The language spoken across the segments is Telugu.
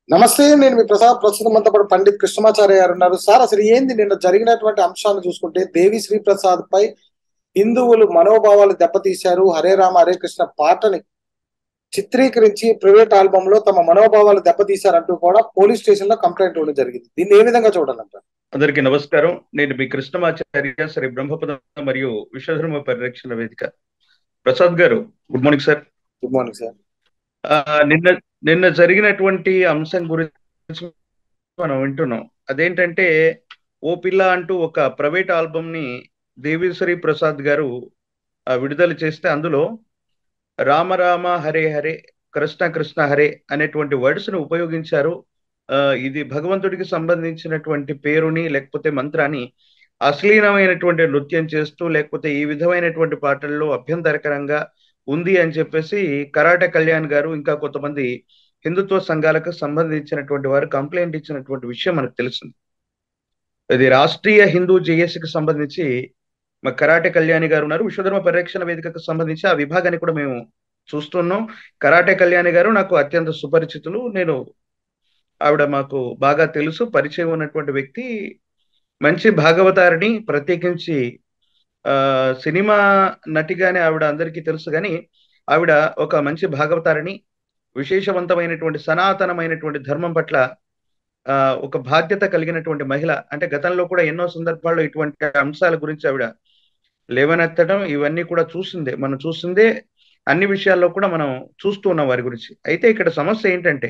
నమస్తే నేను మీ ప్రసాద్ ప్రస్తుతం అంతా కూడా పండిత్ కృష్ణమాచార్య గారు ఉన్నారు సార్ అసలు ఏంది నిన్న జరిగినటువంటి అంశాన్ని చూసుకుంటే దేవి శ్రీ ప్రసాద్ పై హిందువులు మనోభావాలు దెబ్బతీశారు హరే రామ హరే కృష్ణ పాటని చిత్రీకరించి ప్రైవేట్ ఆల్బమ్ లో తమ మనోభావాలు దెబ్బతీశారంటూ కూడా పోలీస్ స్టేషన్ లో కంప్లైంట్ ఇవ్వడం జరిగింది దీన్ని ఏ విధంగా చూడాలంటారు అందరికీ నమస్కారం నేను మీ కృష్ణమాచార్య శ్రీ బ్రహ్మపదం మరియు విశ్వధర్మ పరిరక్షణ వేదిక Prasad garu good morning sir good morning sir ఆ, నిన్న నిన్న జరిగినటువంటి అంశం గురించి మనం వింటున్నాం అదేంటంటే ఓ పిల్ల అంటూ ఒక ప్రైవేట్ ఆల్బమ్ ని దేవిశ్రీ ప్రసాద్ గారు ఆ, విడుదల చేస్తే అందులో రామ రామ హరే హరే కృష్ణ కృష్ణ హరే అనేటువంటి వర్డ్స్ ను ఉపయోగించారు ఆ, ఇది భగవంతుడికి సంబంధించినటువంటి పేరుని లేకపోతే మంత్రాన్ని అశ్లీలమైనటువంటి నృత్యం చేస్తూ లేకపోతే ఈ విధమైనటువంటి పాటల్లో అభ్యంతరకరంగా ఉంది అని చెప్పేసి కరాటే కళ్యాణ్ గారు ఇంకా కొంతమంది హిందుత్వ సంఘాలకు సంబంధించినటువంటి వారు కంప్లైంట్ ఇచ్చినటువంటి విషయం మనకు తెలిసింది ఇది రాష్ట్రీయ హిందూ జేఏసీకి సంబంధించి మా కరాటే కళ్యాణి గారు ఉన్నారు విశ్వధర్మ పరిరక్షణ వేదికకు సంబంధించి ఆ విభాగాన్ని కూడా మేము చూస్తున్నాం కరాటే కళ్యాణి గారు నాకు అత్యంత సుపరిచితులు నేను ఆవిడ మాకు బాగా తెలుసు పరిచయం ఉన్నటువంటి వ్యక్తి మంచి భాగవతారిని ప్రత్యేకించి ఆ సినిమా నటిగానే ఆవిడ అందరికీ తెలుసు కానీ ఆవిడ ఒక మంచి భాగవతారిని విశేషవంతమైనటువంటి సనాతనమైనటువంటి ధర్మం పట్ల ఆ ఒక బాధ్యత కలిగినటువంటి మహిళ అంటే గతంలో కూడా ఎన్నో సందర్భాల్లో ఇటువంటి అంశాల గురించి ఆవిడ లేవనెత్తడం ఇవన్నీ కూడా చూసిందే మనం చూసిందే అన్ని విషయాల్లో కూడా మనం చూస్తూ ఉన్నాం వారి గురించి అయితే ఇక్కడ సమస్య ఏంటంటే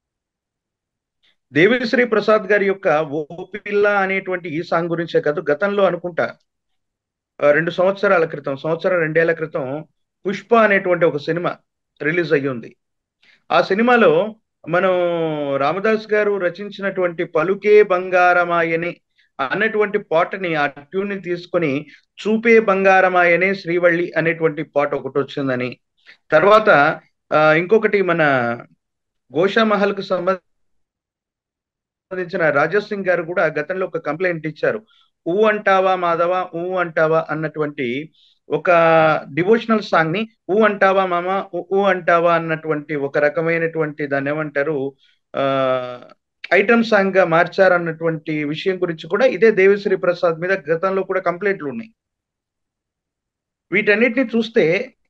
దేవిశ్రీ ప్రసాద్ గారి యొక్క ఓ పిల్ల అనేటువంటి ఈ సాంగ్ గురించే కాదు గతంలో అనుకుంటా ఆ, రెండు సంవత్సరాల క్రితం సంవత్సరం రెండేళ్ల క్రితం పుష్ప అనేటువంటి ఒక సినిమా రిలీజ్ అయ్యింది ఆ సినిమాలో మనం రామదాస్ గారు రచించినటువంటి పలుకే బంగారమాయని అన్నటువంటి పాటని ఆ ట్యూన్ ని తీసుకొని చూపే బంగారమాయనే శ్రీవల్లి అనేటువంటి పాట ఒకటి వచ్చిందని తర్వాత ఆ, ఇంకొకటి మన గోషామహల్ కు సంబంధించిన రాజేష్ సింగ్ గారు కూడా గతంలో ఒక కంప్లైంట్ ఇచ్చారు ఊ అంటావా మాధవ ఊ అంటావా అన్నటువంటి ఒక డివోషనల్ సాంగ్ ని ఊ అంటావా మామ ఊ ఊ అంటావా అన్నటువంటి ఒక రకమైనటువంటి దాన్ని ఏమంటారు ఆ ఐటమ్ సాంగ్ గా మార్చారన్నటువంటి విషయం గురించి కూడా ఇదే దేవిశ్రీ ప్రసాద్ మీద గతంలో కూడా కంప్లైంట్లు ఉన్నాయి వీటన్నిటిని చూస్తే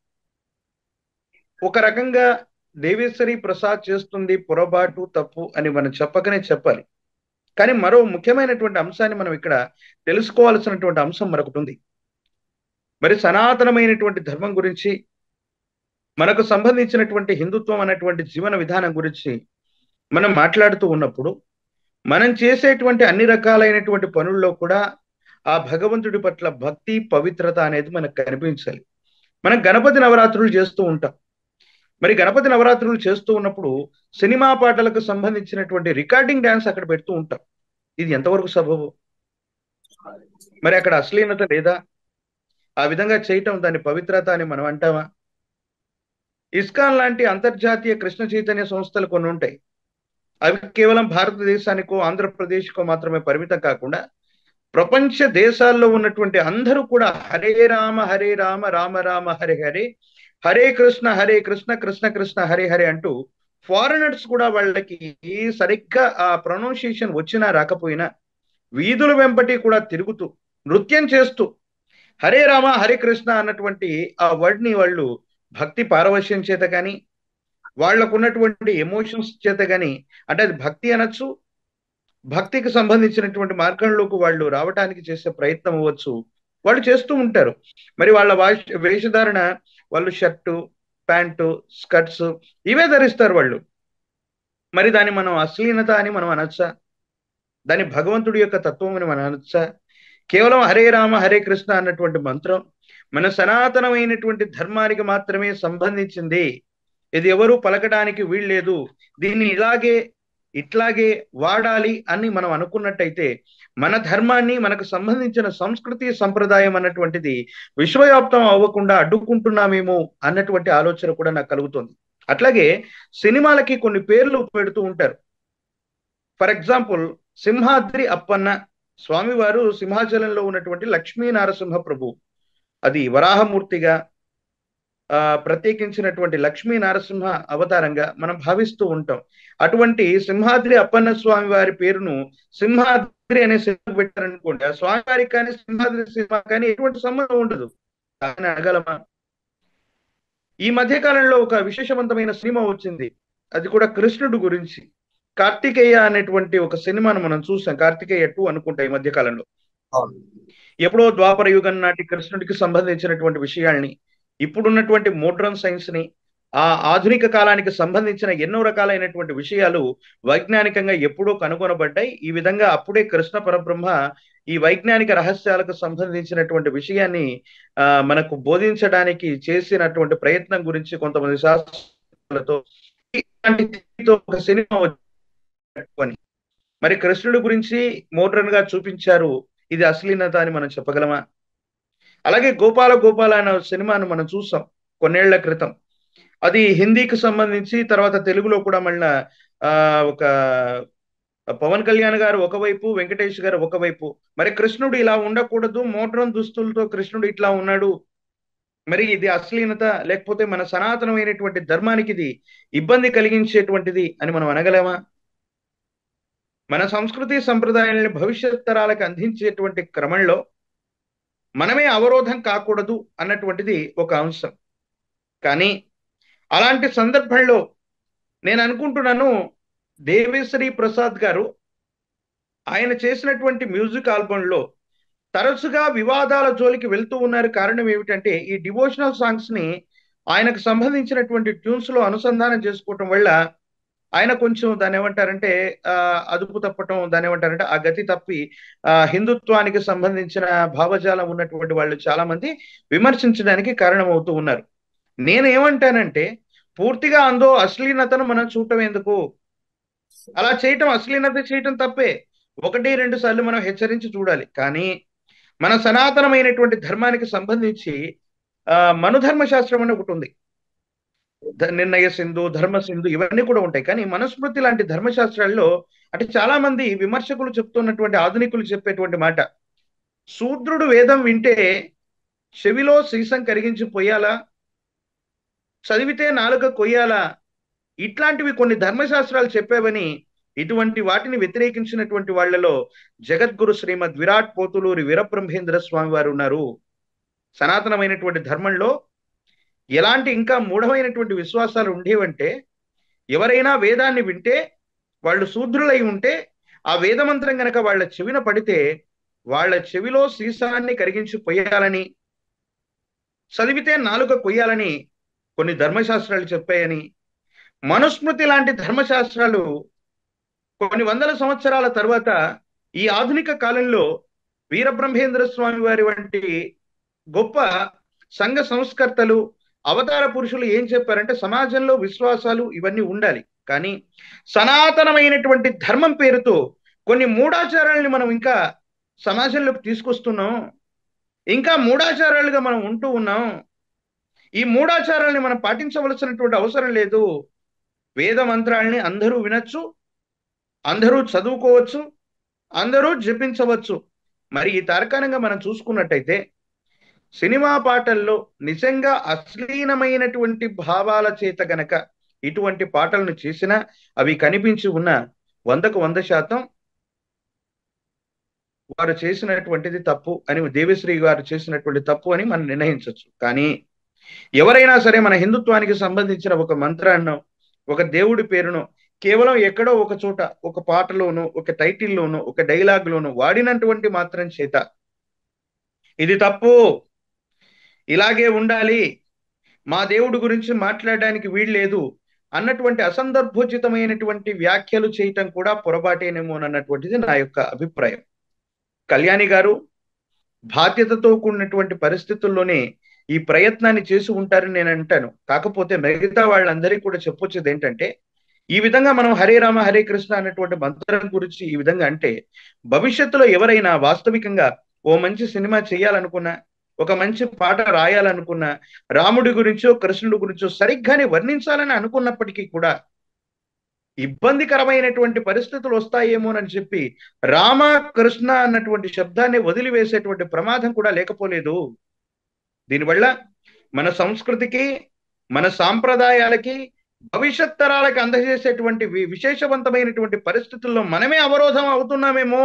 ఒక రకంగా దేవేశ్వరి ప్రసాద్ చేస్తుంది పొరపాటు తప్పు అని మనం చెప్పకనే చెప్పాలి కానీ మరో ముఖ్యమైనటువంటి అంశాన్ని మనం ఇక్కడ తెలుసుకోవాల్సినటువంటి అంశం మరొకటి ఉంది మరి సనాతనమైనటువంటి ధర్మం గురించి మనకు సంబంధించినటువంటి హిందుత్వం అన్నటువంటి జీవన విధానం గురించి మనం మాట్లాడుతూ ఉన్నప్పుడు మనం చేసేటువంటి అన్ని రకాలైనటువంటి పనుల్లో కూడా ఆ భగవంతుడి పట్ల భక్తి పవిత్రత అనేది మనకు కనిపించాలి మనం గణపతి నవరాత్రులు చేస్తూ ఉంటాం మరి గణపతి నవరాత్రులు చేస్తూ ఉన్నప్పుడు సినిమా పాటలకు సంబంధించినటువంటి రికార్డింగ్ డ్యాన్స్ అక్కడ పెడుతూ ఉంటాం ఇది ఎంతవరకు సబబు మరి అక్కడ అశ్లీలత లేదా ఆ విధంగా చేయటం దాని పవిత్రత అని మనం అంటామా ఇస్కాన్ లాంటి అంతర్జాతీయ కృష్ణ చైతన్య సంస్థలు కొన్ని ఉంటాయి అవి కేవలం భారతదేశానికో ఆంధ్రప్రదేశ్కో మాత్రమే పరిమితం కాకుండా ప్రపంచ దేశాల్లో ఉన్నటువంటి అందరూ కూడా హరే రామ హరే రామ రామ రామ హరే హరే హరే కృష్ణ హరే కృష్ణ కృష్ణ కృష్ణ హరే హరే అంటూ ఫారినర్స్ కూడా వాళ్ళకి సరిగ్గా ఆ ప్రొనౌన్సియేషన్ వచ్చినా రాకపోయినా వీధుల వెంబటి కూడా తిరుగుతూ నృత్యం చేస్తూ హరే రామ హరే కృష్ణ అన్నటువంటి ఆ వర్డ్ ని వాళ్ళు భక్తి పారవశ్యం చేత కానీ వాళ్ళకు ఉన్నటువంటి ఎమోషన్స్ చేత కానీ అంటే అది భక్తి అనొచ్చు భక్తికి సంబంధించినటువంటి మార్గంలోకి వాళ్ళు రావటానికి చేసే ప్రయత్నం అవ్వచ్చు వాళ్ళు చేస్తూ ఉంటారు మరి వాళ్ళ వాష్ వేషధారణ వాళ్ళు షర్టు ప్యాంటు స్కర్ట్స్ ఇవే ధరిస్తారు వాళ్ళు మరి దాన్ని మనం అశ్లీలత అని మనం అనొచ్చా దాని భగవంతుడి యొక్క తత్వం అని మనం అనొచ్చా కేవలం హరే రామ హరే కృష్ణ అన్నటువంటి మంత్రం మన సనాతనమైనటువంటి ధర్మానికి మాత్రమే సంబంధించింది ఇది ఎవరు పలకడానికి వీల్లేదు దీన్ని ఇలాగే ఇట్లాగే వాడాలి అని మనం అనుకున్నట్టయితే మన ధర్మాన్ని మనకు సంబంధించిన సంస్కృతి సంప్రదాయం అన్నటువంటిది విశ్వవ్యాప్తం అవ్వకుండా అడ్డుకుంటున్నామేమో అన్నటువంటి ఆలోచన కూడా నాకు కలుగుతుంది అట్లాగే సినిమాలకి కొన్ని పేర్లు పెడుతూ ఉంటారు ఫర్ ఎగ్జాంపుల్ సింహాద్రి అప్పన్న స్వామివారు సింహాచలంలో ఉన్నటువంటి లక్ష్మీ నారసింహ ప్రభు అది వరాహమూర్తిగా ఆ ప్రత్యేకించినటువంటి లక్ష్మీ నరసింహ అవతారంగా మనం భావిస్తూ ఉంటాం అటువంటి సింహాద్రి అప్పన్న స్వామి వారి పేరును సింహాద్రి అనే సినిమా పెట్టారనుకోండి ఆ స్వామి వారికి కానీ సింహాద్రి సినిమా కానీ ఎటువంటి సంబంధం ఉండదు కానీ అడగలమా ఈ మధ్య కాలంలో ఒక విశేషవంతమైన సినిమా వచ్చింది అది కూడా కృష్ణుడు గురించి కార్తికేయ అనేటువంటి ఒక సినిమాను మనం చూసాం కార్తికేయ టూ అనుకుంటా ఈ మధ్య కాలంలో అవును ఎప్పుడో ద్వాపర యుగం నాటి కృష్ణుడికి సంబంధించినటువంటి విషయాల్ని ఇప్పుడున్నటువంటి మోడ్రన్ సైన్స్ ని ఆ ఆధునిక కాలానికి సంబంధించిన ఎన్నో రకాలైనటువంటి విషయాలు వైజ్ఞానికంగా ఎప్పుడో కనుగొనబడ్డాయి ఈ విధంగా అప్పుడే కృష్ణ పరబ్రహ్మ ఈ వైజ్ఞానిక రహస్యాలకు సంబంధించినటువంటి విషయాన్ని ఆ మనకు బోధించడానికి చేసినటువంటి ప్రయత్నం గురించి కొంతమంది శాస్త్రలతో ఇలాంటి తో ఒక సినిమా పెట్టుకొని మరి కృష్ణుడి గురించి మోడ్రన్ గా చూపించారు ఇది అశ్లీలత అని మనం చెప్పగలమా అలాగే గోపాల గోపాల అనే సినిమాను మనం చూసాం కొన్నేళ్ల క్రితం అది హిందీకి సంబంధించి తర్వాత తెలుగులో కూడా మళ్ళా ఆ ఒక పవన్ కళ్యాణ్ గారు ఒకవైపు వెంకటేష్ గారు ఒకవైపు మరి కృష్ణుడు ఇలా ఉండకూడదు మోడ్రన్ దుస్తులతో కృష్ణుడు ఇట్లా ఉన్నాడు మరి ఇది అశ్లీలత లేకపోతే మన సనాతనమైనటువంటి ధర్మానికి ఇది ఇబ్బంది కలిగించేటువంటిది అని మనం అనగలేమా మన సంస్కృతి సంప్రదాయాలని భవిష్యత్ తరాలకు అందించేటువంటి క్రమంలో మనమే అవరోధం కాకూడదు అన్నటువంటిది ఒక అంశం కానీ అలాంటి సందర్భంలో నేను అనుకుంటున్నాను దేవేశ్వరి ప్రసాద్ గారు ఆయన చేసినటువంటి మ్యూజిక్ ఆల్బంలో తరచుగా వివాదాల జోలికి వెళ్తూ ఉన్నారు కారణం ఏమిటంటే ఈ డివోషనల్ సాంగ్స్ ని ఆయనకు సంబంధించినటువంటి ట్యూన్స్ లో అనుసంధానం చేసుకోవటం వల్ల ఆయన కొంచెం దాన్ని ఏమంటారంటే ఆ అదుపు తప్పటం దాన్ని ఏమంటారంటే ఆ గతి తప్పి ఆ హిందుత్వానికి సంబంధించిన భావజాలం ఉన్నటువంటి వాళ్ళు చాలా మంది విమర్శించడానికి కారణమవుతూ ఉన్నారు నేను ఏమంటానంటే పూర్తిగా అందో అశ్లీలతను మనం చూడటం ఎందుకు అలా చేయటం అశ్లీలత చేయటం తప్పే ఒకటి రెండు సార్లు మనం హెచ్చరించి చూడాలి కానీ మన సనాతనమైనటువంటి ధర్మానికి సంబంధించి ఆ మనుధర్మ శాస్త్రం అని ఒకటి ఉంది ధ- నిర్ణయ సింధు ధర్మ సింధు ఇవన్నీ కూడా ఉంటాయి కానీ మనుస్మృతి లాంటి ధర్మశాస్త్రాల్లో అంటే చాలా మంది విమర్శకులు చెప్తున్నటువంటి ఆధునికులు చెప్పేటువంటి మాట శూద్రుడు వేదం వింటే చెవిలో సీసం కరిగించి పోయాలా చదివితే నాలుక కొయ్యాలా ఇట్లాంటివి కొన్ని ధర్మశాస్త్రాలు చెప్పేవని ఇటువంటి వాటిని వ్యతిరేకించినటువంటి వాళ్ళలో జగద్గురు శ్రీమద్ విరాట్ పోతులూరి వీరబ్రహ్మేంద్ర స్వామి వారు ఉన్నారు సనాతనమైనటువంటి ధర్మంలో ఎలాంటి ఇంకా మూఢమైనటువంటి విశ్వాసాలు ఉండేవంటే ఎవరైనా వేదాన్ని వింటే వాళ్ళు శూద్రులై ఉంటే ఆ వేదమంత్రం గనక వాళ్ళ చెవిన పడితే వాళ్ళ చెవిలో సీసాన్ని కరిగించి పొయ్యాలని చదివితే నాలుక కొయ్యాలని కొన్ని ధర్మశాస్త్రాలు చెప్పాయని మనుస్మృతి లాంటి ధర్మశాస్త్రాలు కొన్ని వందల సంవత్సరాల తర్వాత ఈ ఆధునిక కాలంలో వీరబ్రహ్మేంద్ర స్వామి వారి వంటి గొప్ప సంఘ సంస్కర్తలు అవతార పురుషులు ఏం చెప్పారంటే సమాజంలో విశ్వాసాలు ఇవన్నీ ఉండాలి కానీ సనాతనమైనటువంటి ధర్మం పేరుతో కొన్ని మూఢాచారాలని మనం ఇంకా సమాజంలోకి తీసుకొస్తున్నాం ఇంకా మూఢాచారాలుగా మనం ఉంటూ ఉన్నాం ఈ మూఢాచారాలని మనం పాటించవలసినటువంటి అవసరం లేదు వేద మంత్రాలని అందరూ వినొచ్చు అందరూ చదువుకోవచ్చు అందరూ జపించవచ్చు మరి ఈ తార్కాణంగా మనం చూసుకున్నట్టయితే సినిమా పాటల్లో నిజంగా అశ్లీలమైనటువంటి భావాల చేత గనక ఇటువంటి పాటలను చేసినా అవి కనిపించి ఉన్న వందకు వంద శాతం వారు చేసినటువంటిది తప్పు అని దేవిశ్రీ గారు చేసినటువంటి తప్పు అని మనం నిర్ణయించవచ్చు కానీ ఎవరైనా సరే మన హిందుత్వానికి సంబంధించిన ఒక మంత్రాన్నో ఒక దేవుడి పేరును కేవలం ఎక్కడో ఒక చోట ఒక పాటలోను ఒక టైటిల్లోను ఒక డైలాగ్లోను వాడినటువంటి మాత్రం చేత ఇది తప్పు ఇలాగే ఉండాలి మా దేవుడి గురించి మాట్లాడడానికి వీల్లేదు అన్నటువంటి అసందర్భోచితమైనటువంటి వ్యాఖ్యలు చేయటం కూడా పొరపాటేనేమో అన్నటువంటిది నా యొక్క అభిప్రాయం కళ్యాణి గారు బాధ్యతతో కూడినటువంటి పరిస్థితుల్లోనే ఈ ప్రయత్నాన్ని చేసి ఉంటారని నేను అంటాను కాకపోతే మిగతా వాళ్ళందరికీ కూడా చెప్పొచ్చేది ఏంటంటే ఈ విధంగా మనం హరే రామ హరే కృష్ణ అన్నటువంటి మంత్రం గురించి ఈ విధంగా అంటే భవిష్యత్తులో ఎవరైనా వాస్తవికంగా ఓ మంచి సినిమా చేయాలనుకున్నా ఒక మంచి పాట రాయాలనుకున్నా రాముడి గురించో కృష్ణుడి గురించో సరిగ్గానే వర్ణించాలని అనుకున్నప్పటికీ కూడా ఇబ్బందికరమైనటువంటి పరిస్థితులు వస్తాయేమోనని చెప్పి రామ కృష్ణ అన్నటువంటి శబ్దాన్ని వదిలివేసేటువంటి ప్రమాదం కూడా లేకపోలేదు దీనివల్ల మన సంస్కృతికి మన సాంప్రదాయాలకి భవిష్యత్ తరాలకి అందజేసేటువంటి వి- విశేషవంతమైనటువంటి పరిస్థితుల్లో మనమే అవరోధం అవుతున్నామేమో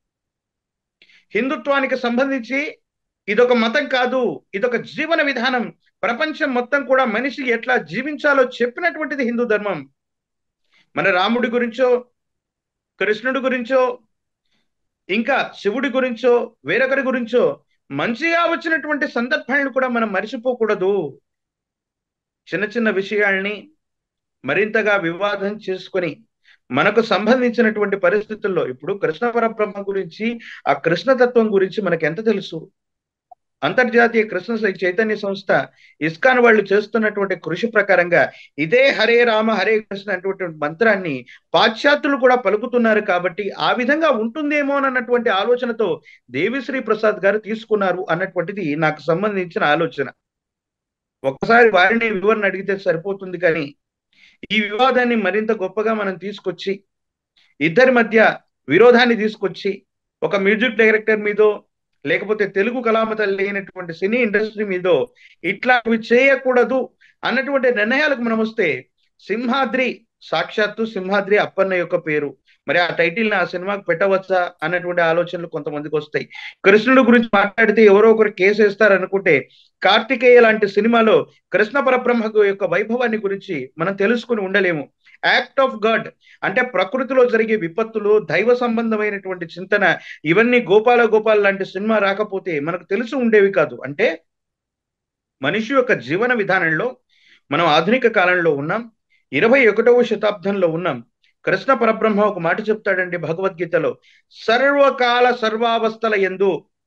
హిందుత్వానికి సంబంధించి ఇదొక మతం కాదు ఇదొక జీవన విధానం ప్రపంచం మొత్తం కూడా మనిషి ఎట్లా జీవించాలో చెప్పినటువంటిది హిందూ ధర్మం మన రాముడి గురించో కృష్ణుడి గురించో ఇంకా శివుడి గురించో వేరొకరి గురించో మంచిగా వచ్చినటువంటి సందర్భాలను కూడా మనం మర్చిపోకూడదు చిన్న చిన్న విషయాల్ని మరింతగా వివాదం చేసుకొని మనకు సంబంధించినటువంటి పరిస్థితుల్లో ఇప్పుడు కృష్ణ పరబ్రహ్మ గురించి ఆ కృష్ణతత్వం గురించి మనకు ఎంత తెలుసు అంతర్జాతీయ కృష్ణ సై- చైతన్య సంస్థ ఇస్కాన్ వాళ్ళు చేస్తున్నటువంటి కృషి ప్రకారంగా ఇదే హరే రామ హరే కృష్ణ అటువంటి మంత్రాన్ని పాశ్చాత్యులు కూడా పలుకుతున్నారు కాబట్టి ఆ విధంగా ఉంటుందేమో అన్నటువంటి ఆలోచనతో దేవిశ్రీ ప్రసాద్ గారు తీసుకున్నారు అన్నటువంటిది నాకు సంబంధించిన ఆలోచన ఒక్కసారి వారిని వివరణ అడిగితే సరిపోతుంది కానీ ఈ వివాదాన్ని మరింత గొప్పగా మనం తీసుకొచ్చి ఇద్దరి మధ్య విరోధాన్ని తీసుకొచ్చి ఒక మ్యూజిక్ డైరెక్టర్ మీదో లేకపోతే తెలుగు కళామ తల్లి అయినటువంటి సినీ ఇండస్ట్రీ మీదో ఇట్లాంటివి చేయకూడదు అన్నటువంటి నిర్ణయాలకు మనం వస్తే సింహాద్రి సాక్షాత్తు సింహాద్రి అప్పన్న యొక్క పేరు మరి ఆ టైటిల్ ని ఆ సినిమాకు పెట్టవచ్చా అన్నటువంటి ఆలోచనలు కొంతమందికి వస్తాయి కృష్ణుడు గురించి మాట్లాడితే ఎవరో ఒకరు కేసు వేస్తారు అనుకుంటే కార్తికేయ లాంటి సినిమాలో కృష్ణ పరబ్రహ్మ యొక్క వైభవాన్ని గురించి మనం తెలుసుకుని ఉండలేము యాక్ట్ ఆఫ్ గాడ్ అంటే ప్రకృతిలో జరిగే విపత్తులు దైవ సంబంధమైనటువంటి చింతన ఇవన్నీ గోపాల గోపాల్ లాంటి సినిమా రాకపోతే మనకు తెలిసి ఉండేవి కాదు అంటే మనిషి యొక్క జీవన విధానంలో మనం ఆధునిక కాలంలో ఉన్నాం ఇరవై ఒకటవ శతాబ్దంలో ఉన్నాం కృష్ణ పరబ్రహ్మ ఒక మాట చెప్తాడండి భగవద్గీతలో సర్వకాల సర్వావస్థల ఎందు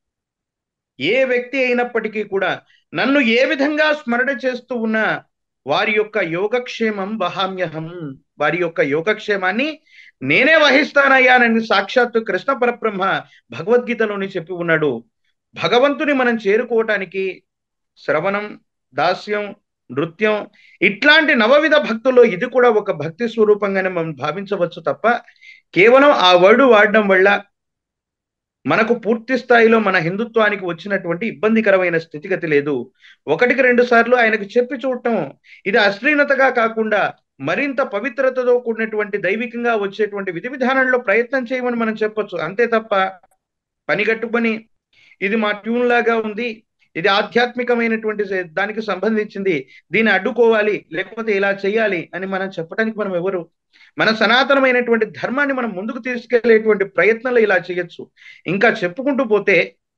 ఏ వ్యక్తి అయినప్పటికీ కూడా నన్ను ఏ విధంగా స్మరణ చేస్తూ ఉన్నా వారి యొక్క యోగక్షేమం వహామ్యహం వారి యొక్క యోగక్షేమాన్ని నేనే వహిస్తానయ్యానని సాక్షాత్తు కృష్ణ పరబ్రహ్మ భగవద్గీతలోని చెప్పి ఉన్నాడు భగవంతుని మనం చేరుకోవటానికి శ్రవణం దాస్యం నృత్యం ఇట్లాంటి నవవిధ భక్తుల్లో ఇది కూడా ఒక భక్తి స్వరూపంగానే మనం భావించవచ్చు తప్ప కేవలం ఆ వర్డ్ వాడడం వల్ల మనకు పూర్తి స్థాయిలో మన హిందుత్వానికి వచ్చినటువంటి ఇబ్బందికరమైన స్థితిగతి లేదు ఒకటికి రెండు సార్లు ఆయనకు చెప్పి చూడటం ఇది అశ్లీలతగా కాకుండా మరింత పవిత్రతతో కూడినటువంటి దైవికంగా వచ్చేటువంటి విధి విధానంలో ప్రయత్నం చేయమని మనం చెప్పొచ్చు అంతే తప్ప పని కట్టుకొని ఇది మా ట్యూన్ లాగా ఉంది ఇది ఆధ్యాత్మికమైనటువంటి దానికి సంబంధించింది దీన్ని అడ్డుకోవాలి లేకపోతే ఇలా చేయాలి అని మనం చెప్పడానికి మనం ఎవరు మన సనాతనమైనటువంటి ధర్మాన్ని మనం ముందుకు తీసుకెళ్లేటువంటి ప్రయత్నాలు ఇలా చేయొచ్చు ఇంకా చెప్పుకుంటూ పోతే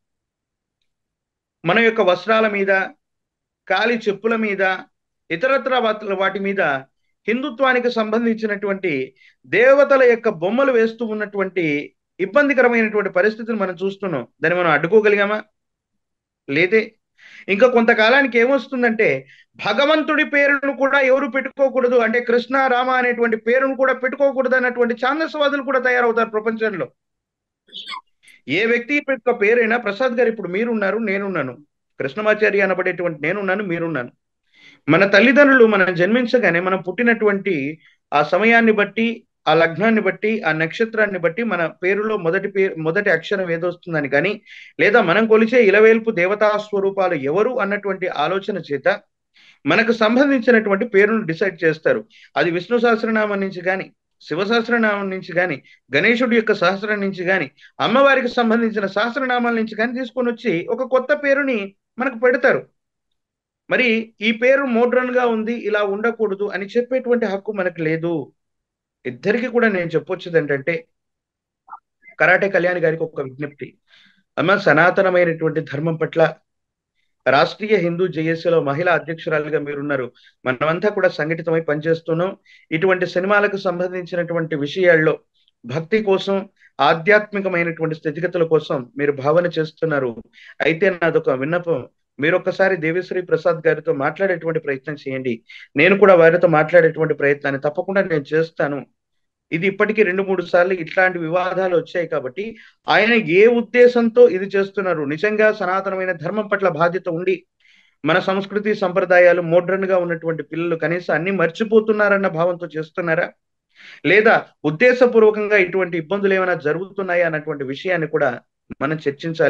మన యొక్క వస్త్రాల మీద కాలి చెప్పుల మీద ఇతరత్ర వాటి మీద హిందుత్వానికి సంబంధించినటువంటి దేవతల యొక్క బొమ్మలు వేస్తూ ఉన్నటువంటి ఇబ్బందికరమైనటువంటి పరిస్థితిని మనం చూస్తున్నాం దాన్ని మనం అడ్డుకోగలిగామా లేదే ఇంకా కొంతకాలానికి ఏమొస్తుందంటే భగవంతుడి పేరును కూడా ఎవరు పెట్టుకోకూడదు అంటే కృష్ణ రామ అనేటువంటి పేరును కూడా పెట్టుకోకూడదు అన్నటువంటి ఛాందస్వాదులు కూడా తయారవుతారు ప్రపంచంలో ఏ వ్యక్తి యొక్క పేరైనా ప్రసాద్ గారు ఇప్పుడు మీరున్నారు నేనున్నాను కృష్ణమాచార్య అనబడేటువంటి నేనున్నాను మీరున్నాను మన తల్లిదండ్రులు మనం జన్మించగానే మనం పుట్టినటువంటి ఆ సమయాన్ని బట్టి ఆ లగ్నాన్ని బట్టి ఆ నక్షత్రాన్ని బట్టి మన పేరులో మొదటి పేరు మొదటి అక్షరం ఏదొస్తుందని కానీ లేదా మనం కొలిచే ఇలవేల్పు దేవతా స్వరూపాలు ఎవరు అన్నటువంటి ఆలోచన చేత మనకు సంబంధించినటువంటి పేరును డిసైడ్ చేస్తారు అది విష్ణు సహస్రనామం నుంచి కానీ శివ సహస్రనామం నుంచి కానీ గణేశుడి యొక్క సహస్రం నుంచి కానీ అమ్మవారికి సంబంధించిన సహస్రనామాల నుంచి కానీ తీసుకొని వచ్చి ఒక కొత్త పేరుని మనకు పెడతారు మరి ఈ పేరు మోడ్రన్ గా ఉంది ఇలా ఉండకూడదు అని చెప్పేటువంటి హక్కు మనకు లేదు ఇద్దరికి కూడా నేను చెప్పొచ్చేది ఏంటంటే కరాటే కళ్యాణ్ గారికి ఒక విజ్ఞప్తి అమ్మ సనాతనమైనటువంటి ధర్మం పట్ల రాష్ట్రీయ హిందూ జేఏసీలో మహిళా అధ్యక్షురాలుగా మీరున్నారు మనమంతా కూడా సంఘటితమై పనిచేస్తున్నాం ఇటువంటి సినిమాలకు సంబంధించినటువంటి విషయాల్లో భక్తి కోసం ఆధ్యాత్మికమైనటువంటి స్థితిగతుల కోసం మీరు భావన చేస్తున్నారు అయితే నాదొక విన్నపం మీరు ఒక్కసారి దేవిశ్రీ ప్రసాద్ గారితో మాట్లాడేటువంటి ప్రయత్నం చేయండి నేను కూడా వారితో మాట్లాడేటువంటి ప్రయత్నాన్ని తప్పకుండా నేను చేస్తాను ఇది ఇప్పటికీ రెండు మూడు సార్లు ఇట్లాంటి వివాదాలు వచ్చాయి కాబట్టి ఆయన ఏ ఉద్దేశంతో ఇది చేస్తున్నారు నిజంగా సనాతనమైన ధర్మం పట్ల బాధ్యత ఉండి మన సంస్కృతి సంప్రదాయాలు మోడ్రన్ గా ఉన్నటువంటి పిల్లలు కనీసం అన్ని మర్చిపోతున్నారన్న భావంతో చేస్తున్నారా లేదా ఉద్దేశపూర్వకంగా ఇటువంటి ఇబ్బందులు ఏమైనా జరుగుతున్నాయా అన్నటువంటి విషయాన్ని కూడా మనం చర్చించాలి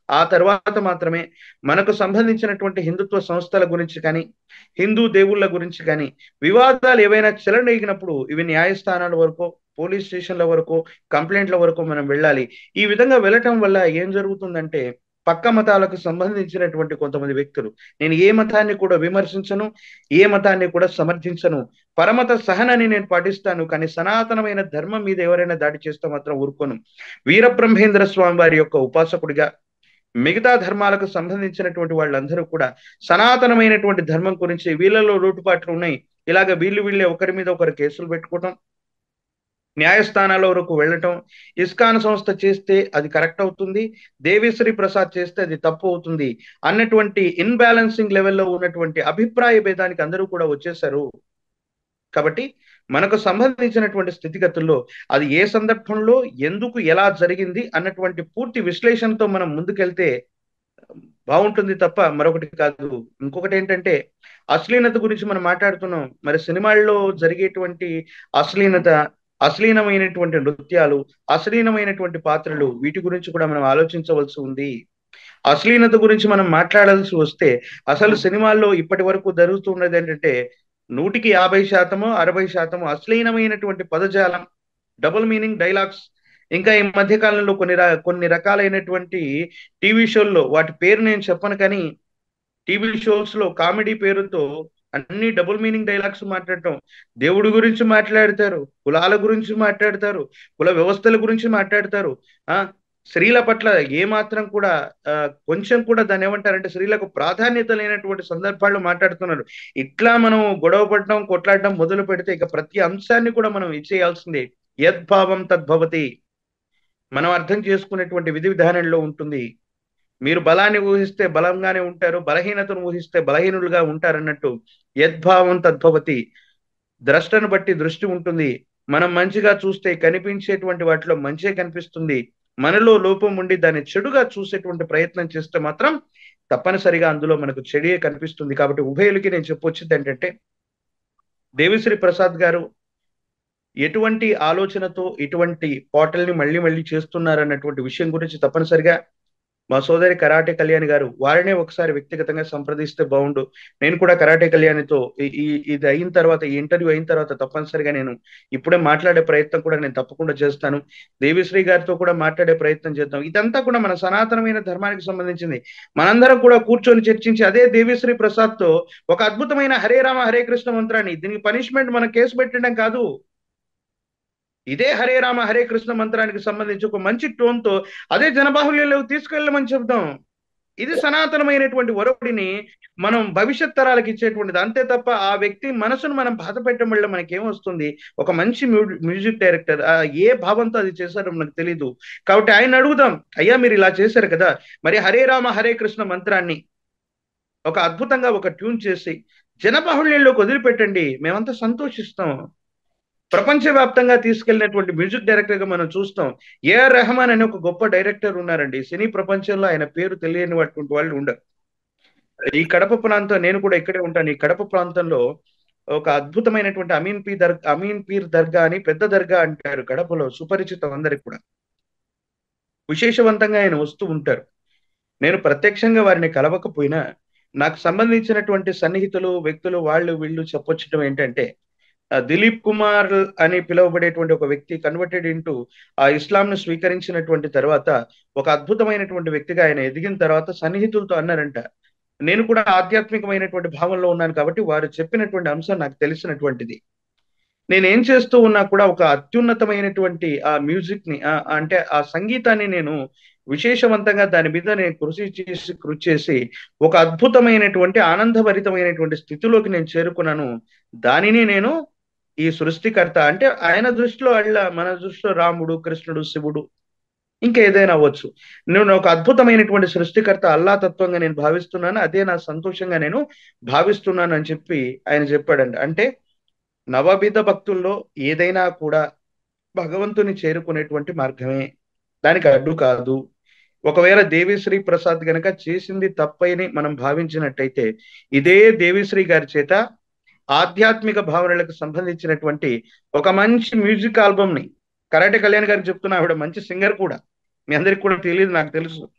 ఆ తర్వాత మాత్రమే మనకు సంబంధించినటువంటి హిందుత్వ సంస్థల గురించి కానీ హిందూ దేవుళ్ళ గురించి కానీ వివాదాలు ఏవైనా చెలరేగినప్పుడు ఇవి న్యాయస్థానాల వరకు పోలీస్ స్టేషన్ల వరకు కంప్లైంట్ల వరకు మనం వెళ్ళాలి ఈ విధంగా వెళ్ళటం వల్ల ఏం జరుగుతుందంటే పక్క మతాలకు సంబంధించినటువంటి కొంతమంది వ్యక్తులు నేను ఏ మతాన్ని కూడా విమర్శించను ఏ మతాన్ని కూడా సమర్థించను పరమత సహనాన్ని నేను పాటిస్తాను కానీ సనాతనమైన ధర్మం మీద ఎవరైనా దాడి చేస్తే మాత్రం ఊరుకోను వీరబ్రహ్మేంద్ర స్వామి వారి యొక్క ఉపాసకుడిగా మిగతా ధర్మాలకు సంబంధించినటువంటి వాళ్ళందరూ కూడా సనాతనమైనటువంటి ధర్మం గురించి వీళ్ళలో లోటుపాట్లు ఉన్నాయి ఇలాగ వీళ్ళు వీళ్ళే ఒకరి మీద ఒకరు కేసులు పెట్టుకోవటం న్యాయస్థానాల వరకు వెళ్ళటం ఇస్కాన్ సంస్థ చేస్తే అది కరెక్ట్ అవుతుంది దేవిశ్రీ ప్రసాద్ చేస్తే అది తప్పు అవుతుంది అన్నటువంటి ఇన్బ్యాలెన్సింగ్ లెవెల్లో ఉన్నటువంటి అభిప్రాయ భేదానికి అందరూ కూడా వచ్చేసారు కాబట్టి మనకు సంబంధించినటువంటి స్థితిగతుల్లో అది ఏ సందర్భంలో ఎందుకు ఎలా జరిగింది అన్నటువంటి పూర్తి విశ్లేషణతో మనం ముందుకెళ్తే బాగుంటుంది తప్ప మరొకటి కాదు ఇంకొకటి ఏంటంటే అశ్లీలత గురించి మనం మాట్లాడుతున్నాం మరి సినిమాల్లో జరిగేటువంటి అశ్లీలత అశ్లీలమైనటువంటి నృత్యాలు అశ్లీలమైనటువంటి పాత్రలు వీటి గురించి కూడా మనం ఆలోచించవలసి ఉంది అశ్లీలత గురించి మనం మాట్లాడాల్సి వస్తే అసలు సినిమాల్లో ఇప్పటి వరకు జరుగుతున్నది ఏంటంటే నూటికి యాభై శాతము అరవై శాతము అశ్లీలమైనటువంటి పదజాలం డబుల్ మీనింగ్ డైలాగ్స్ ఇంకా ఈ మధ్య కాలంలో కొన్ని కొన్ని రకాలైనటువంటి టీవీ షోల్లో వాటి పేరు నేను చెప్పను కానీ టీవీ షోస్ లో కామెడీ పేరుతో అన్ని డబుల్ మీనింగ్ డైలాగ్స్ మాట్లాడటం దేవుడి గురించి మాట్లాడతారు కులాల గురించి మాట్లాడతారు కుల వ్యవస్థల గురించి మాట్లాడతారు ఆ స్త్రీల పట్ల ఏ మాత్రం కూడా కొంచెం కూడా దాన్ని ఏమంటారంటే స్త్రీలకు ప్రాధాన్యత లేనటువంటి సందర్భాల్లో మాట్లాడుతున్నారు ఇట్లా మనం గొడవ పడటం కొట్లాడటం మొదలు పెడితే ఇక ప్రతి అంశాన్ని కూడా మనం ఇచ్చేయాల్సిందే యద్భావం తద్భవతి మనం అర్థం చేసుకునేటువంటి విధి విధానంలో ఉంటుంది మీరు బలాన్ని ఊహిస్తే బలంగానే ఉంటారు బలహీనతను ఊహిస్తే బలహీనులుగా ఉంటారన్నట్టు యద్భావం తద్భవతి ద్రష్టను బట్టి దృష్టి ఉంటుంది మనం మంచిగా చూస్తే కనిపించేటువంటి వాటిలో మంచే కనిపిస్తుంది మనలో లోపం ఉండి దాన్ని చెడుగా చూసేటువంటి ప్రయత్నం చేస్తే మాత్రం తప్పనిసరిగా అందులో మనకు చెడే కనిపిస్తుంది కాబట్టి ఉభయులకి నేను చెప్పొచ్చింది ఏంటంటే దేవిశ్రీ ప్రసాద్ గారు ఎటువంటి ఆలోచనతో ఇటువంటి పోటల్ని మళ్ళీ మళ్ళీ చేస్తున్నారన్నటువంటి విషయం గురించి తప్పనిసరిగా మా సోదరి కరాటే కళ్యాణ్ గారు వారినే ఒకసారి వ్యక్తిగతంగా సంప్రదిస్తే బాగుండు నేను కూడా కరాటే కళ్యాణ్తో ఈ ఇది అయిన తర్వాత ఈ ఇంటర్వ్యూ అయిన తర్వాత తప్పనిసరిగా నేను ఇప్పుడే మాట్లాడే ప్రయత్నం కూడా నేను తప్పకుండా చేస్తాను దేవిశ్రీ గారితో కూడా మాట్లాడే ప్రయత్నం చేద్దాం ఇదంతా కూడా మన సనాతనమైన ధర్మానికి సంబంధించింది మనందరం కూడా కూర్చొని చర్చించి అదే దేవిశ్రీ ప్రసాద్ తో ఒక అద్భుతమైన హరే రామ హరే కృష్ణ మంత్రాన్ని దీనికి పనిష్మెంట్ మన కేసు పెట్టడం కాదు ఇదే హరే రామ హరే కృష్ణ మంత్రానికి సంబంధించి ఒక మంచి టోన్ తో అదే జనబాహుల్యంలో తీసుకెళ్ళమని చెప్దాం ఇది సనాతనమైనటువంటి ఒరవడిని మనం భవిష్యత్ తరాలకు ఇచ్చేటువంటిది అంతే తప్ప ఆ వ్యక్తి మనసును మనం బాధ పెట్టడం వల్ల మనకి ఏమొస్తుంది ఒక మంచి మ్యూజిక్ డైరెక్టర్ ఏ భావంతో అది చేశారో మనకు తెలీదు కాబట్టి ఆయన అడుగుదాం అయ్యా మీరు ఇలా చేశారు కదా మరి హరే రామ హరే కృష్ణ మంత్రాన్ని ఒక అద్భుతంగా ఒక ట్యూన్ చేసి జనబాహుళ్యంలోకి వదిలిపెట్టండి మేమంతా సంతోషిస్తాం ప్రపంచవ్యాప్తంగా తీసుకెళ్లినటువంటి మ్యూజిక్ డైరెక్టర్ గా మనం చూస్తాం ఏఆర్ రెహమాన్ అనే ఒక గొప్ప డైరెక్టర్ ఉన్నారండి సినీ ప్రపంచంలో ఆయన పేరు తెలియని అటువంటి వాళ్ళు ఉండరు ఈ కడప ప్రాంతం నేను కూడా ఇక్కడే ఉంటాను ఈ కడప ప్రాంతంలో ఒక అద్భుతమైనటువంటి అమీన్ పీ దర్ అమీన్ పీర్ దర్గా అని పెద్ద దర్గా అంటారు కడపలో సుపరిచితం అందరికి కూడా విశేషవంతంగా ఆయన వస్తూ ఉంటారు నేను ప్రత్యక్షంగా వారిని కలవకపోయినా నాకు సంబంధించినటువంటి సన్నిహితులు వ్యక్తులు వాళ్ళు వీళ్ళు చెప్పొచ్చడం ఏంటంటే దిలీప్ కుమార్ అని పిలువబడేటువంటి ఒక వ్యక్తి కన్వర్టెడ్ ఇంటూ ఆ ఇస్లాంను స్వీకరించినటువంటి తర్వాత ఒక అద్భుతమైనటువంటి వ్యక్తిగా ఆయన ఎదిగిన తర్వాత సన్నిహితులతో అన్నారంట నేను కూడా ఆధ్యాత్మికమైనటువంటి భావంలో ఉన్నాను కాబట్టి వారు చెప్పినటువంటి అంశం నాకు తెలిసినటువంటిది నేను ఏం చేస్తూ ఉన్నా కూడా ఒక అత్యున్నతమైనటువంటి ఆ మ్యూజిక్ ని అంటే ఆ సంగీతాన్ని నేను విశేషవంతంగా దాని మీద నేను కృషి చేసి కృషి చేసి ఒక అద్భుతమైనటువంటి ఆనందభరితమైనటువంటి స్థితిలోకి నేను చేరుకున్నాను దానిని నేను ఈ సృష్టికర్త అంటే ఆయన దృష్టిలో అళ్ళ మన దృష్టిలో రాముడు కృష్ణుడు శివుడు ఇంకా ఏదైనా అవ్వచ్చు నేను ఒక అద్భుతమైనటువంటి సృష్టికర్త అల్లా తత్వంగా నేను భావిస్తున్నాను అదే నా సంతోషంగా నేను భావిస్తున్నాను అని చెప్పి ఆయన చెప్పాడండి అంటే నవవిధ భక్తుల్లో ఏదైనా కూడా భగవంతుని చేరుకునేటువంటి మార్గమే దానికి అడ్డు కాదు ఒకవేళ దేవిశ్రీ ప్రసాద్ గనక చేసింది తప్పని మనం భావించినట్టయితే ఇదే దేవిశ్రీ గారి చేత ఆధ్యాత్మిక భావనలకు సంబంధించినటువంటి ఒక మంచి మ్యూజిక్ ఆల్బమ్ ని కరాటే కళ్యాణ్ గారికి చెప్తున్నా ఆవిడ మంచి సింగర్ కూడా మీ అందరికి కూడా తెలియదు నాకు తెలుసు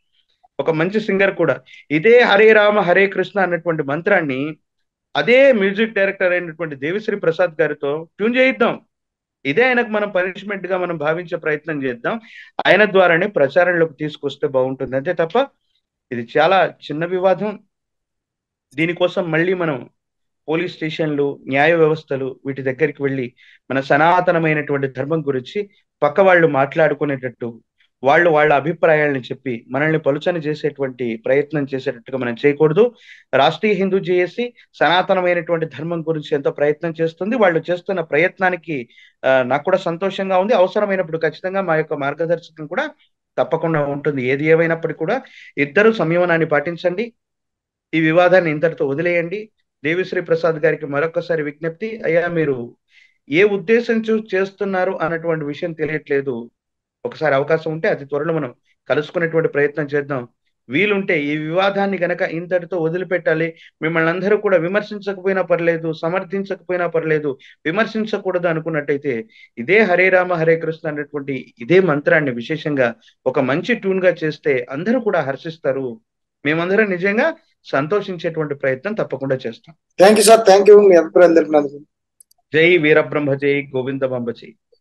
ఒక మంచి సింగర్ కూడా ఇదే హరే రామ హరే కృష్ణ అన్నటువంటి మంత్రాన్ని అదే మ్యూజిక్ డైరెక్టర్ అయినటువంటి దేవిశ్రీ ప్రసాద్ గారితో ట్యూన్ చేయిద్దాం ఇదే ఆయనకు మనం పనిష్మెంట్ గా మనం భావించే ప్రయత్నం చేద్దాం ఆయన ద్వారానే ప్రచారంలోకి తీసుకొస్తే బాగుంటుంది అంతే తప్ప ఇది చాలా చిన్న వివాదం దీనికోసం మళ్ళీ మనం పోలీస్ స్టేషన్లు న్యాయ వ్యవస్థలు వీటి దగ్గరికి వెళ్ళి మన సనాతనమైనటువంటి ధర్మం గురించి పక్క వాళ్ళు మాట్లాడుకునేటట్టు వాళ్ళు వాళ్ళ అభిప్రాయాలను చెప్పి మనల్ని పలుచని చేసేటువంటి ప్రయత్నం చేసేటట్టుగా మనం చేయకూడదు రాష్ట్రీయ హిందూ జేఏసీ సనాతనమైనటువంటి ధర్మం గురించి ఎంతో ప్రయత్నం చేస్తుంది వాళ్ళు చేస్తున్న ప్రయత్నానికి నాకు కూడా సంతోషంగా ఉంది అవసరమైనప్పుడు ఖచ్చితంగా మా యొక్క మార్గదర్శకం కూడా తప్పకుండా ఉంటుంది ఏది ఏమైనప్పటికీ కూడా ఇద్దరు సంయమనాన్ని పాటించండి ఈ వివాదాన్ని ఇంతటితో వదిలేయండి దేవిశ్రీ ప్రసాద్ గారికి మరొకసారి విజ్ఞప్తి అయ్యా మీరు ఏ ఉద్దేశం చేస్తున్నారు అన్నటువంటి విషయం తెలియట్లేదు ఒకసారి అవకాశం ఉంటే అతి త్వరలో మనం కలుసుకునేటువంటి ప్రయత్నం చేద్దాం వీలుంటే ఈ వివాదాన్ని గనక ఇంతటితో వదిలిపెట్టాలి మిమ్మల్ని అందరూ కూడా విమర్శించకపోయినా పర్లేదు సమర్థించకపోయినా పర్లేదు విమర్శించకూడదు అనుకున్నట్టయితే ఇదే హరే రామ హరే కృష్ణ అనేటువంటి ఇదే మంత్రాన్ని విశేషంగా ఒక మంచి ట్యూన్ గా చేస్తే అందరూ కూడా హర్షిస్తారు మేమందరం నిజంగా సంతోషించేటువంటి ప్రయత్నం తప్పకుండా చేస్తాం thank you sir thank you మీ అభిప్రాయం తెలిపినందుకు జై వీరబ్రహ్మ జై గోవింద జై